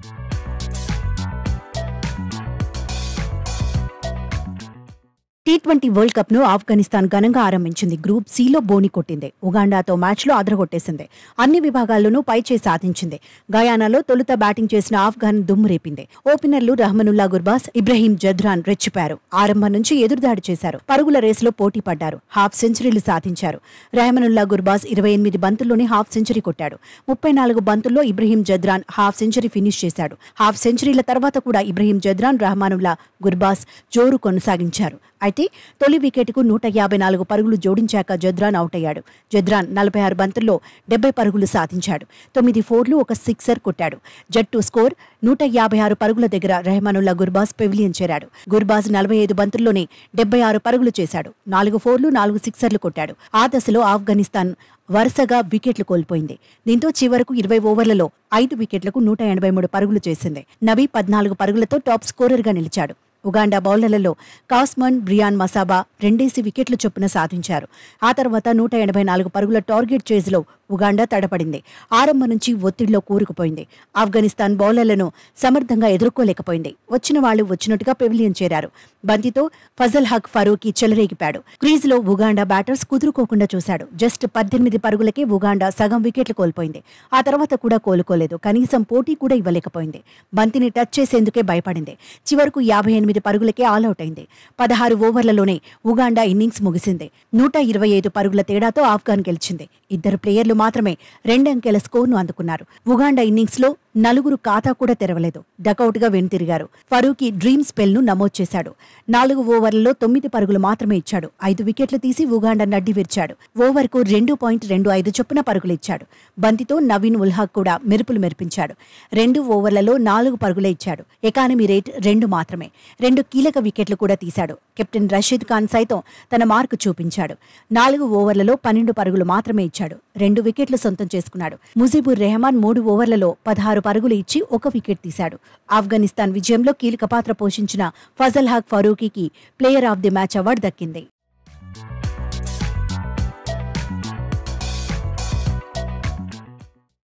T twenty world cup ను ఆఫ్ఘనిస్తాన్ ఘనంగా ఆరంభించింది గ్రూప్ సిలో బోని కొట్టింది ఉగాండాతో మ్యాచ్లో అదరగొట్టేసింది అన్ని విభాగాల్లోనూ పైచే సాధించింది గయానాలో తొలుత బ్యాటింగ్ చేసిన ఆఫ్ఘాన్ దుమ్ము రేపింది ఓపెనర్లు రహమనుల్లా గుర్బాస్ ఇబ్రహీం జద్రాన్ రెచ్చిపారు ఆరంభం నుంచి ఎదురుదాడి చేశారు పరుగుల రేసులో పోటీ పడ్డారు హాఫ్ సెంచరీలు సాధించారు రెహమనుల్లా గుర్బాస్ ఇరవై ఎనిమిది బంతుల్లోనే హాఫ్ సెంచరీ కొట్టాడు ముప్పై నాలుగు బంతుల్లో Ibrahim Zadran half century finish చేశాడు హాఫ్ సెంచరీల తర్వాత కూడా ఇబ్రహీం జద్రాన్ రహమానుల్లా గుర్బాస్ జోరు కొనసాగించారు అయితే తొలి వికెట్కు నూట యాభై నాలుగు పరుగులు జోడించాక జద్రాన్ అవుట్ అయ్యాడు జద్రాన్ నలభై ఆరు బంతుల్లో డెబ్బై పరుగులు సాధించాడు తొమ్మిది ఫోర్లు ఒక సిక్సర్ కొట్టాడు జట్టు స్కోర్ నూట యాభై ఆరు పరుగుల దగ్గర రెహమానుల్లా గుర్బాస్ పెవిలియన్ చేరాడు గుర్బాజ్ నలభై ఐదు బంతుల్లోనే డెబ్బై ఆరు పరుగులు చేశాడు నాలుగు ఫోర్లు నాలుగు సిక్సర్లు కొట్టాడు ఆ దశలో ఆఫ్ఘనిస్తాన్ వరుసగా వికెట్లు కోల్పోయింది దీంతో చివరకు ఇరవై ఓవర్లలో ఐదు వికెట్లకు నూట ఎనభై మూడు పరుగులు చేసింది నబీ పద్నాలుగు పరుగులతో టాప్ స్కోరర్గా నిలిచాడు ఉగాండా బౌలర్లలో కాస్మన్ బ్రియాన్ మసాబా రెండేసి వికెట్లు చొప్పున సాధించారు ఆ తర్వాత నూట ఎనభై నాలుగు పరుగుల టార్గెట్ చేజ్లో ఉగాండా తడపడింది ఆరంభం నుంచి ఒత్తిడిలో కూరుకుపోయింది ఆఫ్ఘనిస్తాన్ బౌలర్లను సమర్థంగా ఎదుర్కోలేకపోయింది వచ్చిన వాళ్లు వచ్చినట్టుగా పెవిలియన్ చేరారు బంతితో ఫజల్ హక్ ఫరూకీ చెలరేగిపాడు క్రీజ్లో ఉగాండా బ్యాటర్స్ కుదురుకోకుండా చూశాడు జస్ట్ పద్దెనిమిది పరుగులకే ఉగాండా సగం వికెట్లు కోల్పోయింది ఆ తర్వాత కూడా కోలుకోలేదు కనీసం పోటీ కూడా ఇవ్వలేకపోయింది బంతిని టచ్ చేసేందుకే భయపడింది చివరకు యాభై ఎనిమిది పరుగులకే ఆల్అవుట్ అయింది పదహారు ఓవర్లలోనే ఉగాండా ఇన్నింగ్స్ ముగిసింది నూట ఇరవై ఐదు పరుగుల తేడాతో ఆఫ్ఘాన్ గెలిచింది ఇద్దరు ప్లేయర్లు మాత్రమే రెండంకెల స్కోర్ను అందుకున్నారు ఉగాండా ఇన్నింగ్స్లో నలుగురు ఖాతా కూడా తెరవలేదు డకౌట్గా వెనుతిరిగారు ఫరూకీ డ్రీమ్ స్పెల్ను నమోదు చేశాడు నాలుగు ఓవర్లలో తొమ్మిది పరుగులు మాత్రమే ఇచ్చాడు ఐదు వికెట్లు తీసి ఉగాండా నడ్డి విరిచాడు ఓవర్కు రెండు పాయింట్ రెండు ఐదు చొప్పున పరుగులు ఇచ్చాడు బంతితో నవీన్ ఉల్హాక్ కూడా మెరుపులు మెరిపించాడు రెండు ఓవర్లలో నాలుగు పరుగులే ఇచ్చాడు ఎకానమీ రేట్ రెండు మాత్రమే రెండు కీలక వికెట్లు కూడా తీశాడు కెప్టెన్ రషీద్ ఖాన్ సైతం తన మార్కు చూపించాడు నాలుగు ఓవర్లలో పన్నెండు పరుగులు మాత్రమే ఇచ్చాడు రెండు వికెట్లు సొంతం చేసుకున్నాడు ముజీబుర్ రెహమాన్ మూడు ఓవర్లలో పదహారు పరుగులు ఇచ్చి ఒక వికెట్ తీశాడు ఆఫ్ఘనిస్తాన్ విజయంలో కీలక పాత్ర పోషించిన ఫజల్ హక్ ఫరూకీకి player of the match award దక్కింది